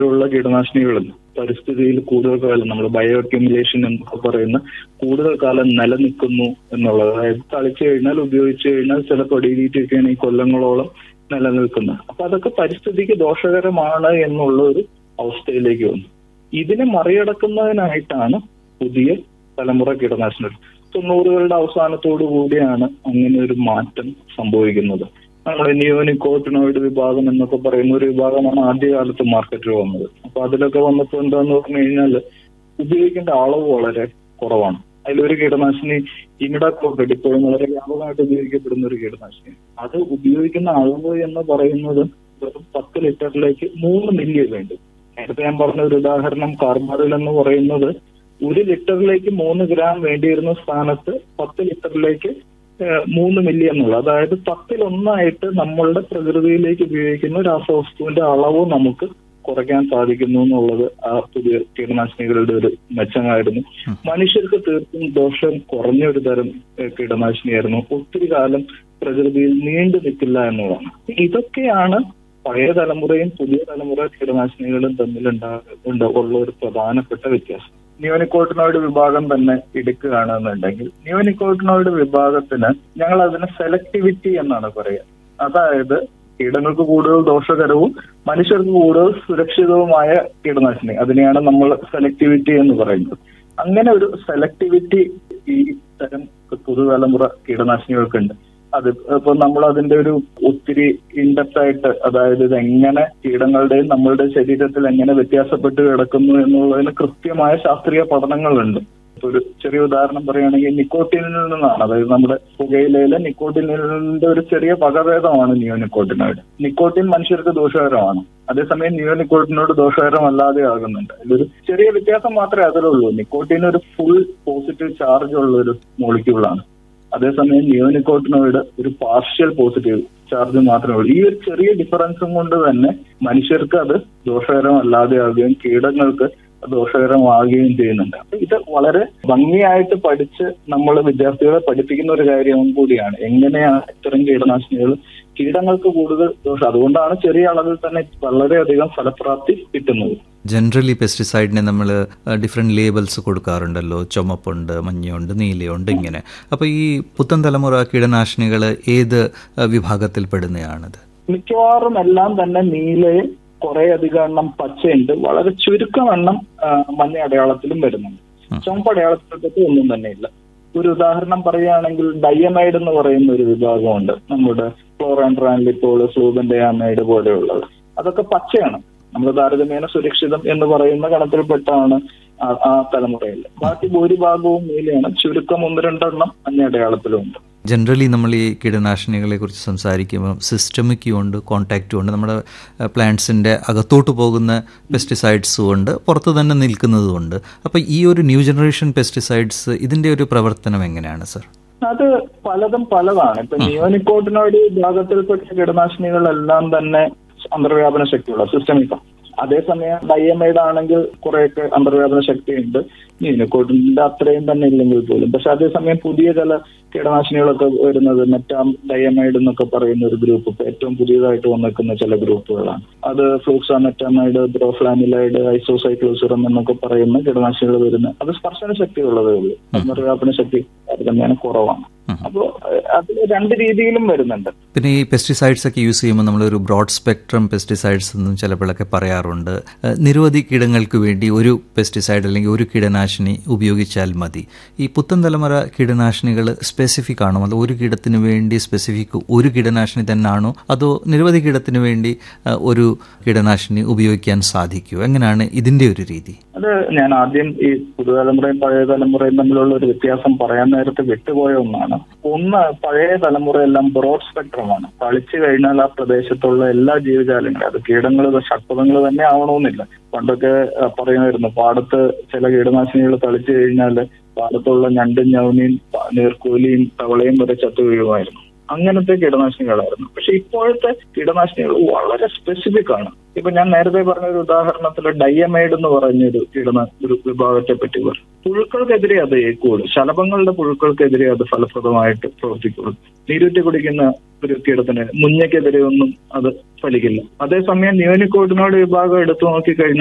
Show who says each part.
Speaker 1: ഉള്ള കീടനാശിനികളുണ്ട് പരിസ്ഥിതിയിൽ കൂടുതൽ കാലം നമ്മൾ ബയോ അക്യുമുലേഷൻ എന്നൊക്കെ പറയുന്ന കൂടുതൽ കാലം നിലനിൽക്കുന്നു എന്നുള്ളത് അതായത് തളിച്ചു കഴിഞ്ഞാൽ ഉപയോഗിച്ചു കഴിഞ്ഞാൽ ചിലപ്പോൾ അടിയിലിട്ടൊക്കെയാണ് ഈ കൊല്ലങ്ങളോളം നിലനിൽക്കുന്നത് അപ്പൊ അതൊക്കെ പരിസ്ഥിതിക്ക് ദോഷകരമാണ് എന്നുള്ള ഒരു അവസ്ഥയിലേക്ക് വന്നു ഇതിനെ മറികടക്കുന്നതിനായിട്ടാണ് പുതിയ തലമുറ കീടനാശിനികൾ തൊണ്ണൂറുകളുടെ അവസാനത്തോടു കൂടിയാണ് അങ്ങനെ ഒരു മാറ്റം സംഭവിക്കുന്നത് നമ്മൾ നിയോനിക്കോട്ടിനോയിഡ് വിഭാഗം എന്നൊക്കെ പറയുന്ന ഒരു വിഭാഗമാണ് ആദ്യകാലത്ത് മാർക്കറ്റിൽ വന്നത് അപ്പൊ അതിലൊക്കെ വന്നപ്പോൾ എന്താന്ന് പറഞ്ഞു കഴിഞ്ഞാൽ ഉപയോഗിക്കേണ്ട അളവ് വളരെ കുറവാണ് അതിലൊരു കീടനാശിനി ഇമിഡാക്ലോപ്രഡ് ഇപ്പോഴും വളരെ വ്യാപകമായിട്ട് ഉപയോഗിക്കപ്പെടുന്ന ഒരു കീടനാശിനി അത് ഉപയോഗിക്കുന്ന അളവ് എന്ന് പറയുന്നത് വെറും പത്ത് ലിറ്ററിലേക്ക് മൂന്ന് മില്ലി വേണ്ടു നേരത്തെ ഞാൻ പറഞ്ഞ ഒരു ഉദാഹരണം കാർബാറിൽ എന്ന് പറയുന്നത് ഒരു ലിറ്ററിലേക്ക് മൂന്ന് ഗ്രാം വേണ്ടിയിരുന്ന സ്ഥാനത്ത് പത്ത് ലിറ്ററിലേക്ക് ഏഹ്, മൂന്ന് മില്ലി എന്നുള്ളത് അതായത് പത്തിലൊന്നായിട്ട് നമ്മളുടെ പ്രകൃതിയിലേക്ക് ഉപയോഗിക്കുന്ന രാസവസ്തുവിന്റെ അളവ് നമുക്ക് കുറയ്ക്കാൻ സാധിക്കുന്നു എന്നുള്ളത് ആ പുതിയ കീടനാശിനികളുടെ ഒരു മെച്ചമായിരുന്നു മനുഷ്യർക്ക് തീർത്തും ദോഷം കുറഞ്ഞ ഒരു തരം ഏഹ്, കീടനാശിനിയായിരുന്നു ഒത്തിരി കാലം പ്രകൃതിയിൽ നീണ്ടു നിൽക്കില്ല എന്നുള്ളതാണ് ഇതൊക്കെയാണ് പഴയ തലമുറയും പുതിയ തലമുറ കീടനാശിനികളും തമ്മിലുണ്ടാകുന്ന ഉള്ള ഒരു പ്രധാനപ്പെട്ട വ്യത്യാസം നിയോനിക്കോട്ടിനോയിഡ് വിഭാഗം തന്നെ എടുക്കുകയാണെന്നുണ്ടെങ്കിൽ നിയോനിക്കോട്ടിനോയിഡ് വിഭാഗത്തിന് ഞങ്ങൾ അതിന് സെലക്ടിവിറ്റി എന്നാണ് പറയുക അതായത് കീടങ്ങൾക്ക് കൂടുതൽ ദോഷകരവും മനുഷ്യർക്ക് കൂടുതൽ സുരക്ഷിതവുമായ കീടനാശിനി അതിനെയാണ് നമ്മൾ സെലക്ടിവിറ്റി എന്ന് പറയുന്നത് അങ്ങനെ ഒരു സെലക്ടിവിറ്റി ഈ തരം പുതുതലമുറ കീടനാശിനികൾക്കുണ്ട് അത് ഇപ്പൊ നമ്മൾ അതിന്റെ ഒരു ഒത്തിരി ഇൻഡെപ്ത് ആയിട്ട് അതായത് ഇത് എങ്ങനെ കീടങ്ങളുടെയും നമ്മളുടെ ശരീരത്തിൽ എങ്ങനെ വ്യത്യാസപ്പെട്ട് കിടക്കുന്നു എന്നുള്ളതിന് കൃത്യമായ ശാസ്ത്രീയ പഠനങ്ങളുണ്ട് ഇപ്പൊ ഒരു ചെറിയ ഉദാഹരണം പറയുകയാണെങ്കിൽ നിക്കോട്ടിനിൽ നിന്നാണ് അതായത് നമ്മുടെ പുകയിലയിലെ നിക്കോട്ടിനിന്റെ ഒരു ചെറിയ വകഭേദമാണ് നിയോനിക്കോട്ടിനോയിഡ് നിക്കോട്ടിൻ മനുഷ്യർക്ക് ദോഷകരമാണ് അതേസമയം നിയോനിക്കോട്ടിനോട് ദോഷകരമല്ലാതെ ആകുന്നുണ്ട് ഇതിലൊരു ചെറിയ വ്യത്യാസം മാത്രമേ അതിലുള്ളൂ നിക്കോട്ടിൻ ഒരു ഫുൾ പോസിറ്റീവ് ചാർജ് ഉള്ള ഒരു മോളിക്യൂളാണ് അതേസമയം നിയോനിക്കോട്ടിനോയിഡ് ഒരു പാർഷ്യൽ പോസിറ്റീവ് ചാർജ് മാത്രമേ ഉള്ളൂ ഈ ഒരു ചെറിയ ഡിഫറൻസും കൊണ്ട് തന്നെ മനുഷ്യർക്ക് അത് ദോഷകരമല്ലാതെ ആകുകയും കീടങ്ങൾക്ക് അത് ദോഷകരമാകുകയും ചെയ്യുന്നുണ്ട് അപ്പൊ ഇത് വളരെ ഭംഗിയായിട്ട് പഠിച്ച് നമ്മൾ വിദ്യാർത്ഥികളെ പഠിപ്പിക്കുന്ന ഒരു കാര്യവും കൂടിയാണ് എങ്ങനെയാണ് ഇത്തരം കീടനാശിനികൾ കീടങ്ങൾക്ക് കൂടുതൽ ദോഷം അതുകൊണ്ടാണ് ചെറിയ അളവിൽ തന്നെ വളരെയധികം ഫലപ്രാപ്തി കിട്ടുന്നത്
Speaker 2: ജനറലി പെസ്റ്റിസൈഡിനെ നമ്മൾ ഡിഫറെൻറ്റ് ലേബൽസ് കൊടുക്കാറുണ്ടല്ലോ ചുമപ്പുണ്ട് മഞ്ഞയുണ്ട് നീലയുണ്ട് ഇങ്ങനെ അപ്പോൾ ഈ പുത്തൻ തലമുറ കീടനാശിനികൾ ഏത് ആ, വിഭാഗത്തിൽപ്പെടുന്നതാണത്
Speaker 1: മിക്കവാറും എല്ലാം തന്നെ നീലയും കുറെ അധികം എണ്ണം പച്ചയുണ്ട് വളരെ ചുരുക്കം എണ്ണം ആ, മഞ്ഞ അടയാളത്തിലും വരുന്നുണ്ട് ചുമപ്പ് അടയാളത്തിലൊക്കെ ഒന്നും തന്നെ ഇല്ല ഒരു ഉദാഹരണം പറയുകയാണെങ്കിൽ ഡയമൈഡ് എന്ന് പറയുന്ന ഒരു വിഭാഗമുണ്ട് നമ്മുടെ ക്ലോറാൻഡ്രാൻലിപ്പോൾ ഫ്ലൂബൻഡയാമൈഡ് പോലെയുള്ളത് അതൊക്കെ പച്ചയാണ് നമ്മൾ താരതമ്യേന സുരക്ഷിതം എന്ന് പറയുന്ന ഗണത്തിൽപ്പെട്ടാണ് ആ- ആ തലമുറയിൽ ബാക്കി ഭൂരിഭാഗവും നീലയാണ് ചുരുക്കം ഒന്ന് രണ്ടെണ്ണം മഞ്ഞ അടയാളത്തിലുണ്ട്
Speaker 2: ജനറലി നമ്മൾ ഈ കീടനാശിനികളെ കുറിച്ച് സംസാരിക്കുമ്പോൾ സിസ്റ്റമിക്കും ഉണ്ട് കോൺടാക്റ്റും ഉണ്ട് നമ്മുടെ പ്ലാന്റ്സിൻ്റെ അകത്തോട്ട് പോകുന്ന പെസ്റ്റിസൈഡ്സും ഉണ്ട് പുറത്ത് തന്നെ നിൽക്കുന്നതും ഉണ്ട് അപ്പോൾ ഈ ഒരു ന്യൂ ജനറേഷൻ പെസ്റ്റിസൈഡ്സ് ഇതിൻ്റെ ഒരു പ്രവർത്തനം എങ്ങനെയാണ് സർ
Speaker 1: അത് പലതും പലതാണ് ഇപ്പൊ നിയോനിക്കോട്ടിനോയിഡ് വിഭാഗത്തിൽപ്പെട്ട കീടനാശിനികളെല്ലാം തന്നെ അന്തർവ്യാപന ശക്തിയുള്ള സിസ്റ്റമിക്ക അതേസമയം ഡയമൈഡ് ആണെങ്കിൽ കുറെയൊക്കെ അന്തർവ്യാപന ശക്തിയുണ്ട് നിയോനിക്കോട്ടിന്റെ അത്രയും തന്നെ ഇല്ലെങ്കിൽ പോലും പക്ഷെ അതേസമയം പുതിയ ചില കീടനാശിനികളൊക്കെ വരുന്നത് മെറ്റാം ഡയമൈഡ് എന്നൊക്കെ പറയുന്ന ഒരു ഗ്രൂപ്പ് ഇപ്പൊ ഏറ്റവും പുതിയതായിട്ട് വന്നിരിക്കുന്ന ചില ഗ്രൂപ്പുകളാണ് അത് ഫ്ലൂക്സ മെറ്റാമൈഡ് ബ്രോഫ്ലാനിലൈഡ് ഐസോസൈക്ലോസുറം എന്നൊക്കെ പറയുന്ന കീടനാശിനികൾ വരുന്ന അത് സ്പർശന ശക്തി ഉള്ളതേ ഉള്ളൂ അന്തർവ്യാപന ശക്തി തന്നെയാണ് കുറവാണ് അപ്പോ അതിൽ രണ്ട് രീതിയിലും വരുന്നുണ്ട്
Speaker 2: പിന്നെ ഈ പെസ്റ്റിസൈഡ്സ് ഒക്കെ യൂസ് ചെയ്യുമ്പോൾ നമ്മളൊരു ബ്രോഡ് സ്പെക്ട്രം പെസ്റ്റിസൈഡ്സ് എന്നും ചിലപ്പോഴൊക്കെ പറയാറുണ്ട് ഏഹ് നിരവധി കീടങ്ങൾക്ക് വേണ്ടി ഒരു പെസ്റ്റിസൈഡ് അല്ലെങ്കിൽ ഒരു കീടനാശിനി ഉപയോഗിച്ചാൽ മതി ഈ പുത്തൻ തലമുറ കീടനാശിനികൾ സ്പെസിഫിക് ആണോ അതോ ഒരു കീടത്തിന് വേണ്ടി സ്പെസിഫിക് ഒരു കീടനാശിനി തന്നെയാണോ അതോ നിരവധി കീടത്തിന് വേണ്ടി ഏഹ് ഒരു കീടനാശിനി ഉപയോഗിക്കാൻ സാധിക്കുമോ എങ്ങനെയാണ് ഇതിൻ്റെ ഒരു രീതി
Speaker 1: അത് ഞാൻ ആദ്യം ഈ പുതുതലമുറയും പഴയ തലമുറയും തമ്മിലുള്ള ഒരു വ്യത്യാസം പറയാൻ നേരത്തെ വിട്ടുപോയ ഒന്നാണ് ഒന്ന് പഴയ തലമുറയെല്ലാം ബ്രോഡ് സ്പെക്ട്രമാണ് കളിച്ചു കഴിഞ്ഞാൽ ആ പ്രദേശത്തുള്ള എല്ലാ ജീവജാലങ്ങളും അത് കീടങ്ങൾ ഷഡ്പഥങ്ങൾ തന്നെ ആവണമെന്നില്ല പണ്ടൊക്കെ ആ, പറയുമായിരുന്നു പാടത്ത് ചില കീടനാശിനികൾ തളിച്ചു കഴിഞ്ഞാൽ പാടത്തുള്ള ഞണ്ടും ഞവനിയും പ- നീർക്കോലിയും തവളയും വരെ ചത്തു വീഴുമായിരുന്നു അങ്ങനത്തെ കീടനാശിനികളായിരുന്നു പക്ഷെ ഇപ്പോഴത്തെ കീടനാശിനികൾ വളരെ സ്പെസിഫിക് ആണ് ഇപ്പൊ ഞാൻ നേരത്തെ പറഞ്ഞ ഒരു ഉദാഹരണത്തിൽ ഡയമൈഡ് എന്ന് പറഞ്ഞൊരു കീടന ഒരു വിഭാഗത്തെ പറ്റി പറഞ്ഞു പുഴുക്കൾക്കെതിരെ അത് ഏക്കുള്ളൂ ശലഭങ്ങളുടെ പുഴുക്കൾക്കെതിരെ അത് ഫലപ്രദമായിട്ട് പ്രവർത്തിക്കുള്ളൂ നീരുറ്റി കുടിക്കുന്ന ഒരു കീടത്തിന് മുഞ്ഞയ്ക്കെതിരെ ഒന്നും അത് ഫലിക്കില്ല അതേസമയം നിയോനിക്കോട്ടിനോട് വിഭാഗം എടുത്തു നോക്കിക്കഴിഞ്ഞാൽ